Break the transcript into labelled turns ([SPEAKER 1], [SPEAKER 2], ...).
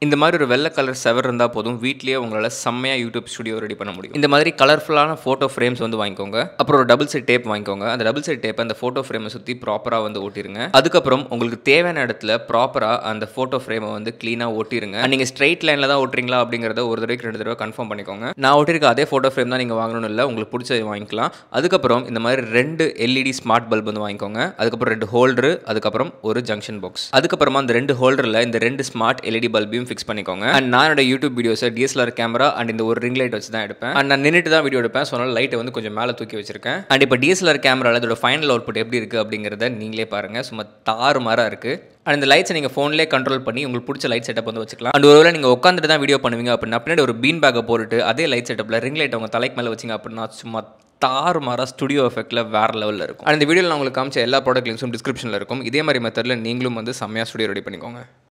[SPEAKER 1] இந்த மாதிரி ஒரு வெள்ளை கலர் செவர் இருந்தால் போதும் வீட்லேயே உங்களால் செம்மையாக யூடியூப் ஸ்டுடியோ ரெடி பண்ண முடியும் இந்த மாதிரி கலர்ஃபுல்லான ஃபோட்டோ ஃப்ரேம்ஸ் வந்து வாங்கிக்கோங்க அப்புறம் ஒரு டபுள் சைட் டேப் வாங்கிக்கோங்க அந்த டபுள் சைட் டேப்பை அந்த ஃபோட்டோ ஃப்ரேமை சுற்றி ப்ராப்பராக வந்து ஓட்டிருங்க அதுக்கப்புறம் உங்களுக்கு தேவையான இடத்துல ப்ராப்பராக அந்த ஃபோட்டோ ஃப்ரேமை வந்து க்ளீனாக ஓட்டிருங்க நீங்கள் ஸ்ட்ரைட் லைனில் தான் ஓட்டுறீங்களா அப்படிங்கிறத ஒரு தடவைக்கு ரெண்டு தடவை கன்ஃபார்ம் பண்ணிக்கோங்க நான் ஓட்டிருக்க அதே ஃபோட்டோ ஃப்ரேம் தான் நீங்கள் வாங்கணும்னு இல்லை உங்களுக்கு பிடிச்சது வாங்கிக்கலாம் அதுக்கப்புறம் இந்த மாதிரி ரெண்டு எல்இடி ஸ்மார்ட் பல்ப் வந்து வாங்கிக்கோங்க அதுக்கப்புறம் ரெண்டு ஹோல்டரு அதுக்கப்புறம் ஒரு ஜங்ஷன் பாக்ஸ் அதுக்கப்புறமா அந்த ரெண்டு ஹோல்டரில் இந்த ரெண்டு ஸ்மார்ட் எல்இடி பல்பையும் ஃபிக்ஸ் பண்ணிக்கோங்க அண்ட் நான் என்னோட யூடியூப் வீடியோஸை டிஎஸ்எல்ஆர் கேமரா அண்ட் இந்த ஒரு ரிங் லைட் வச்சு தான் எடுப்பேன் அண்ட் நான் நின்றுட்டு தான் வீடியோ எடுப்பேன் ஸோ அதனால லைட்டை வந்து கொஞ்சம் மேலே தூக்கி வச்சிருக்கேன் அண்ட் இப்போ டிஎஸ்எல்ஆர் கேமராவில் இதோட ஃபைனல் அவுட்புட் எப்படி இருக்குது அப்படிங்கிறத நீங்களே பாருங்கள் சும்மா தாறு மாறாக இருக்குது அண்ட் இந்த லைட்ஸை நீங்கள் ஃபோன்லேயே கண்ட்ரோல் பண்ணி உங்களுக்கு பிடிச்ச லைட் செட்டப் வந்து வச்சுக்கலாம் அண்ட் ஒருவேளை நீங்கள் உட்காந்துட்டு தான் வீடியோ பண்ணுவீங்க அப்படின்னா பின்னாடி ஒரு பீன் பேக்கை போட்டுட்டு அதே லைட் செட்டப்பில் ரிங் லைட் உங்கள் தலைக்கு மேலே வச்சிங்க அப்படின்னா சும்மா தாறு மாறாக ஸ்டுடியோ எஃபெக்ட்டில் வேறு லெவலில் இருக்கும் அண்ட் இந்த வீடியோவில் நான் உங்களுக்கு காமிச்ச எல்லா ப்ராடக்ட் லிங்க்ஸும் டிஸ்கிரிப்ஷனில் இருக்கும் இதே மாதிரி மெத்தடில் நீங்களும் வந்து செம்மையாக ஸ்டுடியோ ரெடி பண்ணிக்கோங்க